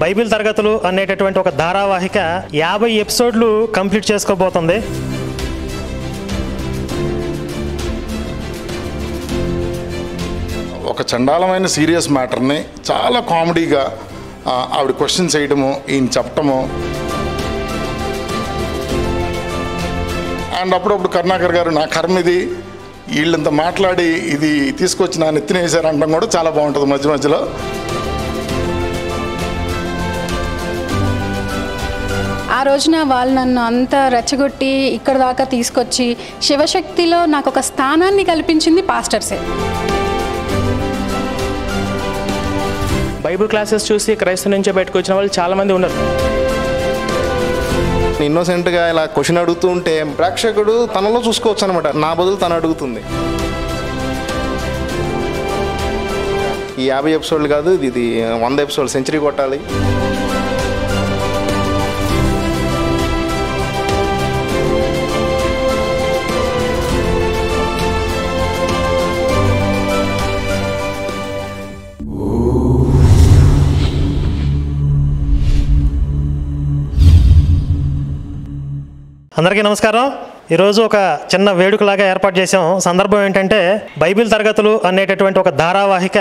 Bible తరగతులు అనేటటువంటి ఒక ధారావాహిక యాభై ఎపిసోడ్లు కంప్లీట్ చేసుకోబోతుంది ఒక చండాలమైన సీరియస్ మ్యాటర్ని చాలా కామెడీగా ఆ, ఆవిడ క్వశ్చన్స్ చేయడము ఈయన చెప్పటము అండ్ అప్పుడప్పుడు కరుణాకర్ గారు నా కర్మ ఇది వీళ్ళంత మాట్లాడి ఇది తీసుకొచ్చి నా నెత్తిన వేశారు అనడం కూడా చాలా బాగుంటుంది మధ్య మధ్యలో ఆ రోజున వాళ్ళు నన్ను అంత రెచ్చగొట్టి ఇక్కడ దాకా తీసుకొచ్చి శివశక్తిలో నాకు ఒక స్థానాన్ని కల్పించింది పాస్టర్సే బైబిల్ క్లాసెస్ చూసి క్రైస్తవ నుంచే బయటకు వచ్చిన వాళ్ళు చాలా మంది ఉన్నారు ఇన్నోసెంట్గా ఇలా క్వశ్చన్ అడుగుతూ ఉంటే ప్రేక్షకుడు తనలో చూసుకోవచ్చు అనమాట నా బదులు తను అడుగుతుంది ఈ యాభై ఎపిసోడ్లు కాదు ఇది ఇది వంద ఎపిసోడ్ సెంచరీ కొట్టాలి అందరికీ నమస్కారం ఈరోజు ఒక చిన్న వేడుకలాగా ఏర్పాటు చేసాం సందర్భం ఏంటంటే బైబిల్ తరగతులు అనేటటువంటి ఒక ధారావాహిక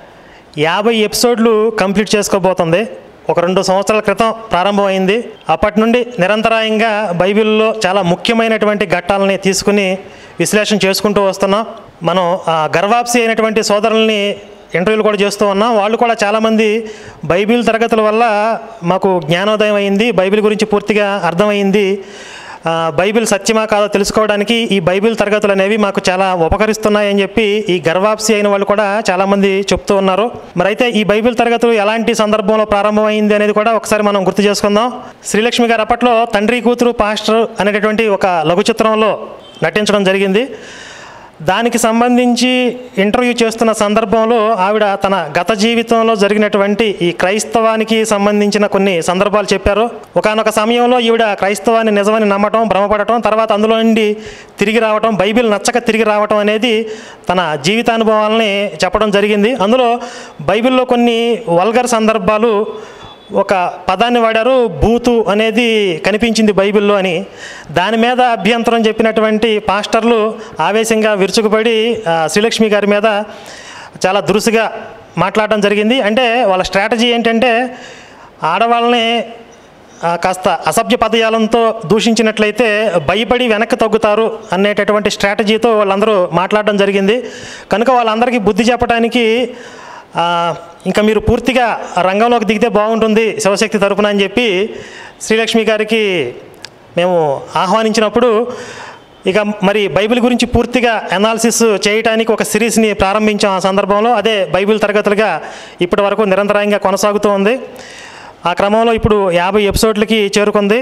యాభై ఎపిసోడ్లు కంప్లీట్ చేసుకోబోతుంది ఒక రెండు సంవత్సరాల క్రితం ప్రారంభమైంది అప్పటి నుండి నిరంతరాయంగా బైబిల్లో చాలా ముఖ్యమైనటువంటి ఘట్టాలని తీసుకుని విశ్లేషణ చేసుకుంటూ వస్తున్నాం మనం ఆ గర్వాప్సి అయినటువంటి సోదరుల్ని ఇంటర్వ్యూలు కూడా చేస్తూ ఉన్నాం వాళ్ళు కూడా చాలామంది బైబిల్ తరగతుల వల్ల మాకు జ్ఞానోదయం అయింది బైబిల్ గురించి పూర్తిగా అర్థమైంది ఆ, బైబిల్ సత్యమా కాదో తెలుసుకోవడానికి ఈ బైబిల్ తరగతులు అనేవి మాకు చాలా ఉపకరిస్తున్నాయని చెప్పి ఈ గర్వాప్సి అయిన వాళ్ళు కూడా చాలామంది చెప్తూ ఉన్నారు మరి అయితే ఈ బైబిల్ తరగతులు ఎలాంటి సందర్భంలో ప్రారంభమైంది అనేది కూడా ఒకసారి మనం గుర్తు చేసుకుందాం శ్రీలక్ష్మి గారు అప్పట్లో తండ్రి కూతురు పాస్టర్ అనేటటువంటి ఒక లఘు చిత్రంలో నటించడం జరిగింది దానికి సంబంధించి ఇంటర్వ్యూ చేస్తున్న సందర్భంలో ఆవిడ తన గత జీవితంలో జరిగినటువంటి ఈ క్రైస్తవానికి సంబంధించిన కొన్ని సందర్భాలు చెప్పారు ఒకనొక సమయంలో ఈవిడ క్రైస్తవాన్ని నిజమని నమ్మటం భ్రమపడటం తర్వాత అందులో నుండి తిరిగి రావటం బైబిల్ నచ్చక తిరిగి రావటం అనేది తన జీవితానుభవాలని చెప్పడం జరిగింది అందులో బైబిల్లో కొన్ని వల్గర్ సందర్భాలు ఒక పదాన్ని వాడారు బూతు అనేది కనిపించింది బైబిల్లో అని దాని మీద అభ్యంతరం చెప్పినటువంటి పాస్టర్లు ఆవేశంగా విరుచుకుపడి ఆ, శ్రీలక్ష్మి గారి మీద చాలా దురుసుగా మాట్లాడడం జరిగింది అంటే వాళ్ళ స్ట్రాటజీ ఏంటంటే ఆడవాళ్ళని ఆ, కాస్త అసభ్య పదజాలంతో దూషించినట్లయితే భయపడి వెనక్కి తగ్గుతారు అనేటటువంటి స్ట్రాటజీతో వాళ్ళందరూ మాట్లాడడం జరిగింది కనుక వాళ్ళందరికీ బుద్ధి చెప్పడానికి ఆ, ఇంకా మీరు పూర్తిగా రంగంలోకి దిగితే బాగుంటుంది శివశక్తి తరపున అని చెప్పి శ్రీలక్ష్మి గారికి మేము ఆహ్వానించినప్పుడు ఇక మరి బైబిల్ గురించి పూర్తిగా అనాలిసిస్ చేయడానికి ఒక సిరీస్ని ప్రారంభించాం ఆ సందర్భంలో అదే బైబిల్ తరగతులుగా ఇప్పటి వరకు నిరంతరాయంగా కొనసాగుతూ ఉంది ఆ క్రమంలో ఇప్పుడు యాభై ఎపిసోడ్లకి చేరుకుంది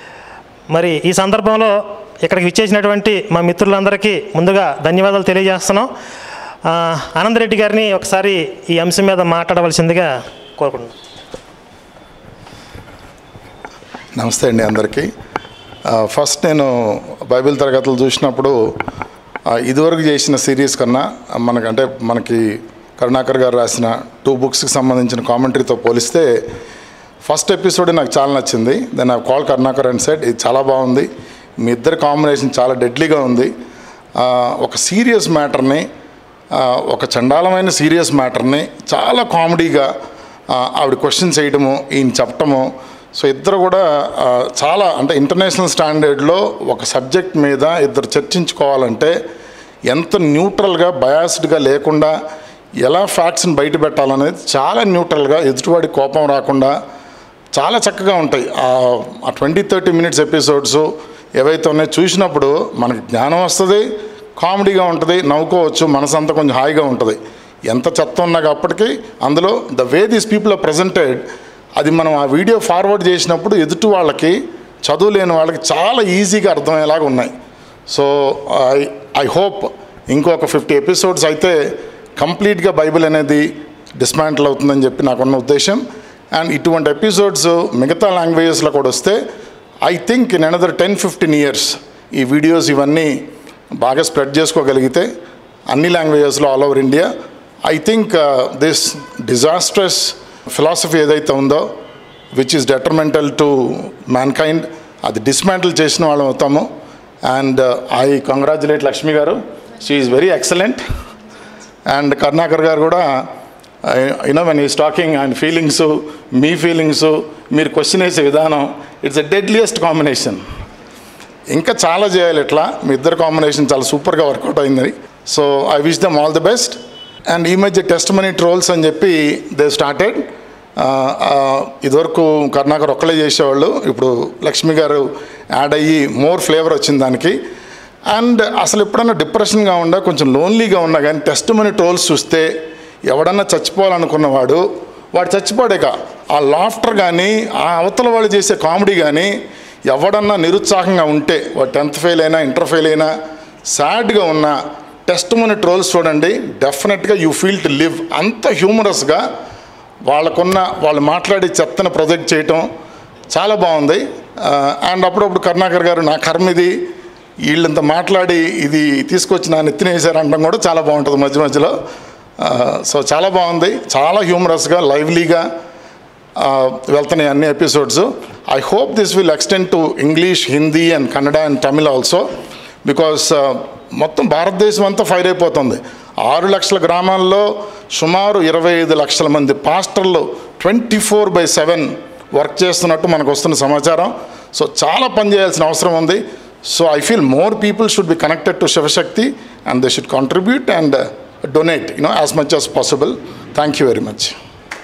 మరి ఈ సందర్భంలో ఇక్కడికి విచ్చేసినటువంటి మా మిత్రులందరికీ ముందుగా ధన్యవాదాలు తెలియజేస్తున్నాం ఆ, ఆనందరెడ్డి గారిని ఒకసారి ఈ అంశం మీద మాట్లాడవలసిందిగా కోరుకుంటున్నాం నమస్తే అండి అందరికీ ఆ, ఫస్ట్ నేను బైబిల్ తరగతులు చూసినప్పుడు ఆ, ఇదివరకు చేసిన సిరీస్ కన్నా మనకంటే మనకి కరుణాకర్ గారు రాసిన టూ బుక్స్కి సంబంధించిన కామెంటరీతో పోలిస్తే ఫస్ట్ ఎపిసోడ్ నాకు చాలా నచ్చింది then I call Karunakar and set ఇది చాలా బాగుంది మీ ఇద్దరి కాంబినేషన్ చాలా డెడ్లీగా ఉంది ఆ, ఒక సీరియస్ మ్యాటర్ని ఆ, ఒక చండాలమైన సీరియస్ మ్యాటర్ని చాలా కామెడీగా ఆ, ఆవిడ క్వశ్చన్ చేయడము ఈయన చెప్పటము సో ఇద్దరు కూడా ఆ, చాలా అంటే ఇంటర్నేషనల్ స్టాండర్డ్లో ఒక సబ్జెక్ట్ మీద ఇద్దరు చర్చించుకోవాలంటే ఎంత న్యూట్రల్గా బయాస్డ్గా లేకుండా ఎలా ఫ్యాక్ట్స్ని బయట పెట్టాలనేది చాలా న్యూట్రల్గా ఎదుటివాడి కోపం రాకుండా చాలా చక్కగా ఉంటాయి ఆ ట్వంటీ థర్టీ మినిట్స్ ఎపిసోడ్స్ ఏవైతే ఉన్నాయో చూసినప్పుడు మనకి జ్ఞానం వస్తుంది కామెడీగా ఉంటుంది నవ్వుకోవచ్చు మనసంతా కొంచెం హాయిగా ఉంటుంది ఎంత చెత్త ఉన్నా అప్పటికీ అందులో the way these people are presented అది మనం ఆ వీడియో ఫార్వర్డ్ చేసినప్పుడు ఎదుటి వాళ్ళకి చదువు లేని వాళ్ళకి చాలా ఈజీగా అర్థమయ్యేలాగా ఉన్నాయి సో ఐ ఐ హోప్ ఇంకొక ఫిఫ్టీ ఎపిసోడ్స్ అయితే కంప్లీట్గా బైబిల్ అనేది డిస్మాంటిల్ అవుతుందని చెప్పి నాకున్న ఉద్దేశం అండ్ ఇటువంటి ఎపిసోడ్స్ మిగతా లాంగ్వేజెస్లో కూడా వస్తే I think in another ten fifteen years ఈ వీడియోస్ ఇవన్నీ బాగా స్ప్రెడ్ చేసుకోగలిగితే అన్ని లాంగ్వేజెస్లో all over India I think this disastrous philosophy ఏదైతే ఉందో which is detrimental to mankind అది డిస్మాంటిల్ చేసిన వాళ్ళం అవుతాము and I congratulate Lakshmi garu she is very excellent and Karunakar garu కూడా యూనో వెన్ ఈస్ టాకింగ్ ఆయన ఫీలింగ్స్ మీ ఫీలింగ్స్ మీరు క్వశ్చన్ వేసే విధానం ఇట్స్ ఎ డెడ్లియెస్ట్ కాంబినేషన్ ఇంకా చాలా చేయాలి ఇట్లా మీ ఇద్దరు కాంబినేషన్ చాలా సూపర్గా వర్కౌట్ అయింది so I wish them all the best and ఈ మధ్య టెస్ట్ మనీ ట్రోల్స్ అని చెప్పి దే స్టార్టెడ్ ఇదివరకు కరుణాకర్ ఒక్కలే చేసేవాళ్ళు ఇప్పుడు లక్ష్మి గారు యాడ్ అయ్యి మోర్ ఫ్లేవర్ వచ్చింది దానికి అండ్ అసలు ఎప్పుడన్నా డిప్రెషన్గా ఉండా కొంచెం లోన్లీగా ఉన్నా కానీ టెస్ట్ మనీ ట్రోల్స్ చూస్తే ఎవడన్నా చచ్చిపోవాలనుకున్నవాడు వాడు చచ్చిపోడేక ఆ లాఫ్టర్ కానీ ఆ అవతల వాళ్ళు చేసే కామెడీ కానీ ఎవడన్నా నిరుత్సాహంగా ఉంటే వాడు టెన్త్ ఫెయిల్ అయినా ఇంటర్ ఫెయిల్ అయినా సాడ్గా ఉన్న టెస్ట్ మనీ ట్రోల్స్ చూడండి డెఫినెట్గా యూ ఫీల్ టు లివ్ అంత హ్యూమరస్గా వాళ్ళకున్న వాళ్ళు మాట్లాడి చెత్తను ప్రొజెక్ట్ చేయటం చాలా బాగుంది అండ్ అప్పుడప్పుడు కరుణాకర్ గారు నా కర్మ ఇది వీళ్ళంత మాట్లాడి ఇది తీసుకొచ్చి నా నెత్తిన వేసారు అనడం కూడా చాలా బాగుంటుంది మధ్య మధ్యలో సో చాలా బాగుంది చాలా హ్యూమరస్గా లైవ్లీగా వెళ్తున్నాయి అన్ని episodes I hope this will extend to English Hindi and Kannada and Tamil also because మొత్తం భారతదేశం అంతా ఫైర్ అయిపోతుంది ఆరు లక్షల గ్రామాల్లో సుమారు ఇరవై ఐదు లక్షల మంది పాస్టర్లు twenty four by seven work చేస్తున్నట్టు మనకు వస్తున్న సమాచారం సో చాలా పని చేయాల్సిన అవసరం ఉంది so I feel more people should be connected to Shivashakti and they should contribute and donate you know as much as possible thank you very much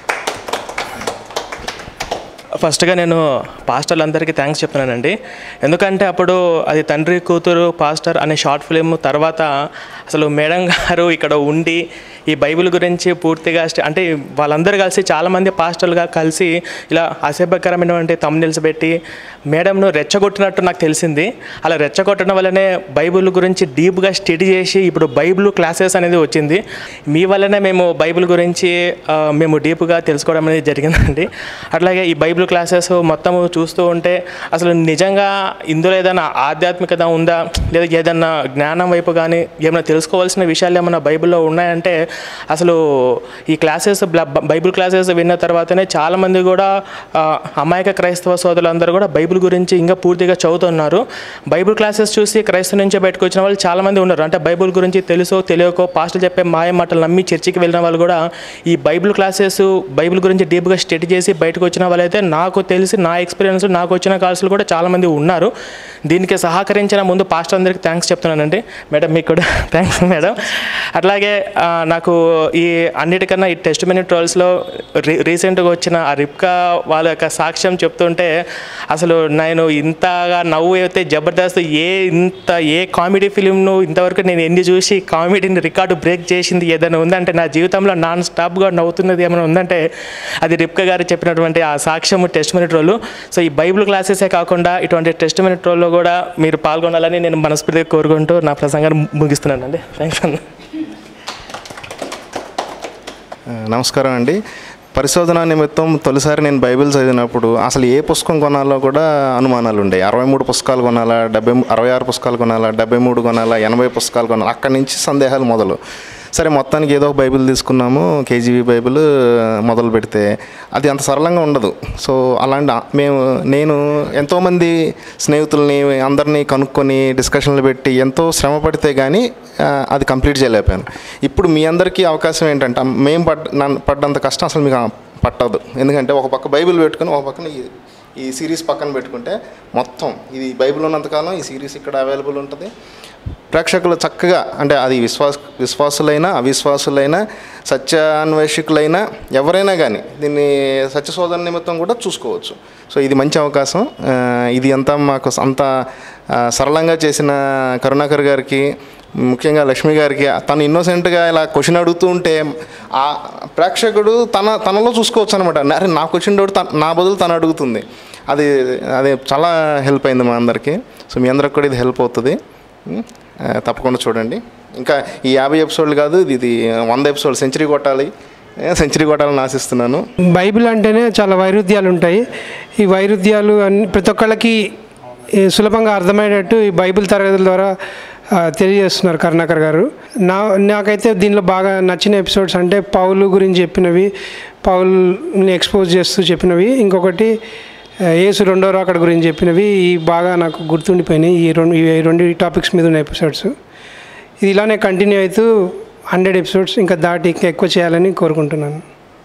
ఫస్ట్గా నేను పాస్టర్లందరికీ థ్యాంక్స్ చెప్తున్నానండి ఎందుకంటే అప్పుడు అది తండ్రి కూతురు పాస్టర్ అనే షార్ట్ ఫిలిం తర్వాత అసలు మేడం గారు ఇక్కడ ఉండి ఈ బైబిల్ గురించి పూర్తిగా స్ట- అంటే వాళ్ళందరూ కలిసి చాలామంది పాస్టర్లుగా కలిసి ఇలా అసభ్యకరమైనటువంటి తమ్నిల్స్ పెట్టి మేడంను రెచ్చగొట్టినట్టు నాకు తెలిసింది అలా రెచ్చగొట్టడం వల్లనే బైబిల్ గురించి డీప్గా స్టడీ చేసి ఇప్పుడు బైబిల్ క్లాసెస్ అనేది వచ్చింది మీ వల్లనే మేము బైబిల్ గురించి ఆ, మేము డీప్గా తెలుసుకోవడం అనేది జరిగిందండి అట్లాగే ఈ బైబిల్ క్లాసెస్ మొత్తం చూస్తూ ఉంటే అసలు నిజంగా ఇందులో ఏదైనా ఆధ్యాత్మికత ఉందా లేదా ఏదన్నా జ్ఞానం వైపు కానీ ఏమైనా తెలుసుకోవాల్సిన విషయాలు ఏమైనా బైబిల్లో ఉన్నాయంటే అసలు ఈ క్లాసెస్ బ్ల- బైబిల్ క్లాసెస్ విన్న తర్వాతనే చాలామంది కూడా ఆ, అమాయక క్రైస్తవ సోదరులందరూ కూడా బైబిల్ గురించి ఇంకా పూర్తిగా చదువుతున్నారు బైబిల్ క్లాసెస్ చూసి క్రైస్తవ నుంచే బయటకు వచ్చిన వాళ్ళు చాలామంది ఉన్నారు అంటే బైబిల్ గురించి తెలుసో తెలియకో పాస్టర్ చెప్పే మాయ మాటలు నమ్మి చర్చికి వెళ్ళిన వాళ్ళు కూడా ఈ బైబిల్ క్లాసెస్ బైబిల్ గురించి డీప్గా స్టడీ చేసి బయటకు వచ్చిన వాళ్ళైతే నాకు తెలిసి నా ఎక్స్పీరియన్స్ నాకు వచ్చిన కాల్స్లు కూడా చాలామంది ఉన్నారు దీనికి సహకరించిన ముందు పాస్టర్ అందరికీ థ్యాంక్స్ చెప్తున్నానండి మేడం మీకు కూడా థ్యాంక్స్ మేడం అట్లాగే ఆ, నాకు ఈ అన్నిటికన్నా ఈ టెస్ట్ మినిట్ ట్రోల్స్లో రీ రీసెంట్గా వచ్చిన ఆ రిప్కా వాళ్ళ యొక్క సాక్ష్యం చెప్తుంటే అసలు నేను ఇంతగా నవ్వు అయితే జబర్దస్త్ ఏ ఇంత ఏ కామెడీ ఫిలింను ఇంతవరకు నేను ఎన్ని చూసి కామెడీని రికార్డు బ్రేక్ చేసింది ఏదైనా ఉందంటే నా జీవితంలో నాన్ స్టాప్గా నవ్వుతున్నది ఏమైనా ఉందంటే అది రిప్కా గారు చెప్పినటువంటి ఆ సాక్ష్యం టెస్ట్ మినిట్ రోలు సో ఈ బైబిల్ క్లాసెసే కాకుండా ఇటువంటి టెస్ట్ మినిట్ రోల్లో కూడా మీరు పాల్గొనాలని నేను మనస్ఫూర్తిగా కోరుకుంటూ నా ప్రసంగాన్ని ముగిస్తున్నానండి థ్యాంక్స్ అన్న ఆ, నమస్కారం అండి పరిశోధన నిమిత్తం తొలిసారి నేను బైబిల్ చదివినప్పుడు అసలు ఏ పుస్తకం కొనాలో కూడా అనుమానాలు ఉండేవి అరవై మూడు పుస్తకాలు కొనాలా డెబ్బై అరవై ఆరు పుస్తకాలు కొనాలా డెబ్బై మూడు కొనాలా ఎనభై పుస్తకాలు కొనాలా అక్కడి నుంచి సందేహాలు మొదలు సరే మొత్తానికి ఏదో ఒక బైబిల్ తీసుకున్నాము కేజీబీ బైబిల్ మొదలు పెడితే అది అంత సరళంగా ఉండదు సో అలాంటి ఆ- మేము నేను ఎంతోమంది స్నేహితుల్ని అందరినీ కనుక్కొని డిస్కషన్లు పెట్టి ఎంతో శ్రమ పడితే కానీ ఆ, అది కంప్లీట్ చేయలేకపోయాను ఇప్పుడు మీ అందరికీ అవకాశం ఏంటంటే మేము పడ్ నన్ను పడ్డంత కష్టం అసలు మీకు పట్టదు ఎందుకంటే ఒక పక్క బైబిల్ పెట్టుకొని ఒక పక్కన ఈ ఈ సిరీస్ పక్కన పెట్టుకుంటే మొత్తం ఇది బైబిల్ ఉన్నంతకాలం ఈ సిరీస్ ఇక్కడ అవైలబుల్ ఉంటుంది ప్రేక్షకులు చక్కగా అంటే అది విశ్వాస విశ్వాసులైనా అవిశ్వాసులైనా సత్యాన్వేషకులైనా ఎవరైనా కానీ దీన్ని సత్యశోధన నిమిత్తం కూడా చూసుకోవచ్చు సో ఇది మంచి అవకాశం ఆ, ఇది అంతా మాకు అంత ఆ, సరళంగా చేసిన కరుణాకర్ గారికి ముఖ్యంగా లక్ష్మి గారికి తను ఇన్నోసెంట్గా ఇలా క్వశ్చన్ అడుగుతూ ఉంటే ఆ ప్రేక్షకుడు తన తనలో చూసుకోవచ్చు అనమాట అరే నా క్వశ్చన్ అడుగు తన- నా బదులు తను అడుగుతుంది అది అది చాలా హెల్ప్ అయింది మా అందరికీ సో మీ అందరికి కూడా ఇది హెల్ప్ అవుతుంది ఉం? ఆ, తప్పకుండా చూడండి ఇంకా ఈ యాభై ఎపిసోడ్లు కాదు ఇది ఇది వంద ఎపిసోడ్ సెంచరీ కొట్టాలి సెంచరీ కొట్టాలని ఆశిస్తున్నాను బైబిల్ అంటేనే చాలా వైరుధ్యాలు ఉంటాయి ఈ వైరుధ్యాలు అన్ని ప్రతి ఒక్కళ్ళకి ఈ సులభంగా అర్థమయ్యేటట్టు ఈ బైబిల్ తరగతుల ద్వారా ఆ, తెలియజేస్తున్నారు కరుణాకర్ గారు నా నాకైతే దీనిలో బాగా నచ్చిన ఎపిసోడ్స్ అంటే పౌలు గురించి చెప్పినవి పౌల్ని ఎక్స్పోజ్ చేస్తూ చెప్పినవి ఇంకొకటి ఆ, యేసు రెండో రాకడ గురించి చెప్పినవి ఈ బాగా నాకు గుర్తుండిపోయినాయి ఈ రెండు ఈ రెండు టాపిక్స్ మీద ఉన్న ఎపిసోడ్స్ ఇది ఇలానే కంటిన్యూ అవుతూ హండ్రెడ్ ఎపిసోడ్స్ ఇంకా దాటి ఇంకా ఎక్కువ చేయాలని కోరుకుంటున్నాను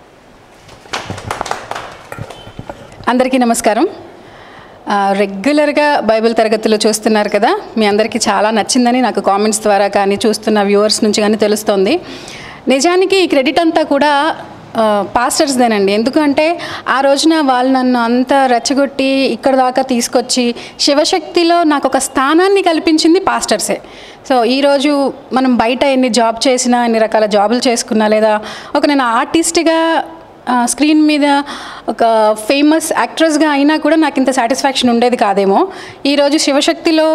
అందరికీ నమస్కారం ఆ, రెగ్యులర్గా బైబిల్ తరగతులు చూస్తున్నారు కదా మీ అందరికీ చాలా నచ్చిందని నాకు కామెంట్స్ ద్వారా కానీ చూస్తున్న వ్యూవర్స్ నుంచి కానీ తెలుస్తోంది నిజానికి ఈ క్రెడిట్ అంతా కూడా ఆ, పాస్టర్స్దేనండి ఎందుకంటే ఆ రోజున వాళ్ళు నన్ను అంత రెచ్చగొట్టి ఇక్కడ దాకా తీసుకొచ్చి శివశక్తిలో నాకు ఒక స్థానాన్ని కల్పించింది పాస్టర్సే సో ఈరోజు మనం బయట ఎన్ని జాబ్ చేసినా ఎన్ని రకాల జాబులు చేసుకున్నా లేదా ఒక నేను ఆర్టిస్ట్గా ఆ, స్క్రీన్ మీద ఒక ఫేమస్ యాక్ట్రెస్గా అయినా కూడా నాకు ఇంత సాటిస్ఫాక్షన్ ఉండేది కాదేమో ఈరోజు శివశక్తిలో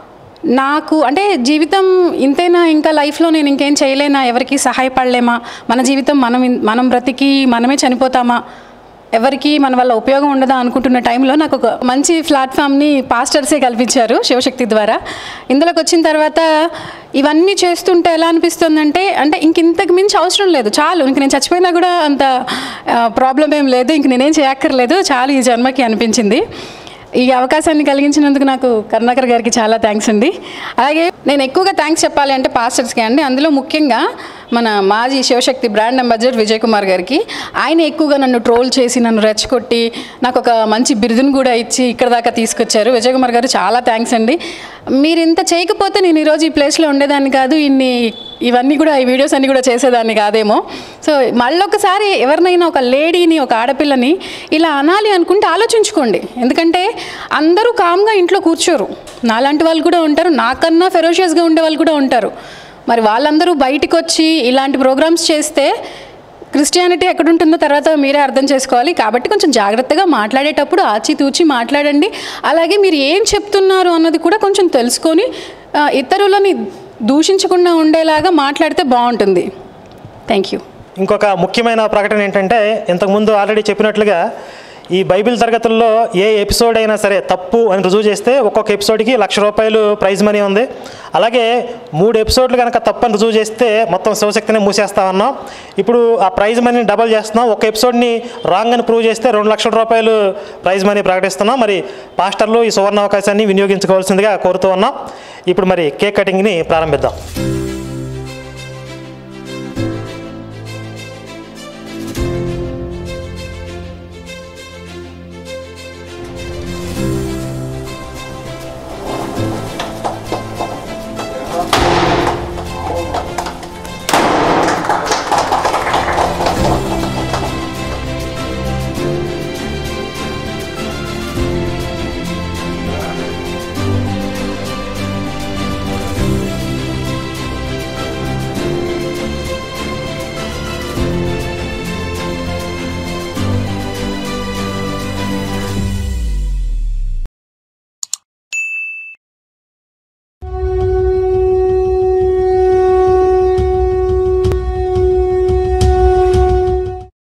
నాకు అంటే జీవితం ఇంతేనా ఇంకా లైఫ్లో నేను ఇంకేం చేయలేనా ఎవరికి సహాయపడలేమా మన జీవితం మనం ఇన్- మనం బ్రతికి మనమే చనిపోతామా ఎవరికి మన వల్ల ఉపయోగం ఉండదా అనుకుంటున్న టైంలో నాకు ఒక మంచి ప్లాట్ఫామ్ని పాస్టర్సే కల్పించారు శివశక్తి ద్వారా ఇందులోకి వచ్చిన తర్వాత ఇవన్నీ చేస్తుంటే ఎలా అనిపిస్తుందంటే అంటే ఇంక ఇంతకు మించి అవసరం లేదు చాలు ఇంక నేను చచ్చిపోయినా కూడా అంత ప్రాబ్లం ఏం లేదు ఇంక నేనేం చేయక్కర్లేదు చాలు ఈ జన్మకి అనిపించింది ఈ అవకాశాన్ని కలిగించినందుకు నాకు కరుణాకర్ గారికి చాలా థ్యాంక్స్ అండి అలాగే నేను ఎక్కువగా థ్యాంక్స్ చెప్పాలి అంటే పాస్టర్స్కి అండి అందులో ముఖ్యంగా మన మాజీ శివశక్తి బ్రాండ్ అంబాసిడర్ విజయ్ కుమార్ గారికి ఆయన ఎక్కువగా నన్ను ట్రోల్ చేసి నన్ను రెచ్చగొట్టి నాకు ఒక మంచి బిరుదును కూడా ఇచ్చి ఇక్కడ దాకా తీసుకొచ్చారు విజయ్ కుమార్ గారు చాలా థ్యాంక్స్ అండి మీరు ఇంత చేయకపోతే నేను ఈరోజు ఈ ప్లేస్లో ఉండేదాన్ని కాదు ఇన్ని ఇవన్నీ కూడా ఈ వీడియోస్ అన్నీ కూడా చేసేదాన్ని కాదేమో సో మళ్ళొకసారి ఎవరినైనా ఒక లేడీని ఒక ఆడపిల్లని ఇలా అనాలి అనుకుంటే ఆలోచించుకోండి ఎందుకంటే అందరూ కామ్గా ఇంట్లో కూర్చోరు నాలాంటి వాళ్ళు కూడా ఉంటారు నాకన్నా ఫెరోషియస్గా ఉండే వాళ్ళు కూడా ఉంటారు మరి వాళ్ళందరూ బయటకు వచ్చి ఇలాంటి ప్రోగ్రామ్స్ చేస్తే క్రిస్టియానిటీ ఎక్కడుంటుందో తర్వాత మీరే అర్థం చేసుకోవాలి కాబట్టి కొంచెం జాగ్రత్తగా మాట్లాడేటప్పుడు ఆచితూచి మాట్లాడండి అలాగే మీరు ఏం చెప్తున్నారు అన్నది కూడా కొంచెం తెలుసుకొని ఆ, ఇతరులని దూషించకుండా ఉండేలాగా మాట్లాడితే బాగుంటుంది థ్యాంక్ యూ ఇంకొక ముఖ్యమైన ప్రకటన ఏంటంటే ఇంతకుముందు ఆల్రెడీ చెప్పినట్లుగా ఈ బైబిల్ తరగతుల్లో ఏ ఎపిసోడ్ అయినా సరే తప్పు అని రుజువు చేస్తే ఒక్కొక్క ఎపిసోడ్కి లక్ష రూపాయలు ప్రైజ్ మనీ ఉంది అలాగే మూడు ఎపిసోడ్లు కనుక తప్పు అని రుజువు చేస్తే మొత్తం శివశక్తిని మూసేస్తామన్నాం ఇప్పుడు ఆ ప్రైజ్ మనీని డబల్ చేస్తున్నాం ఒక ఎపిసోడ్ని రాంగ్ అని ప్రూవ్ చేస్తే రెండు లక్షల రూపాయలు ప్రైజ్ మనీ ప్రకటిస్తున్నాం మరి పాస్టర్లు ఈ సువర్ణ అవకాశాన్ని వినియోగించుకోవాల్సిందిగా కోరుతూ ఉన్నాం ఇప్పుడు మరి కేక్ కటింగ్ని ప్రారంభిద్దాం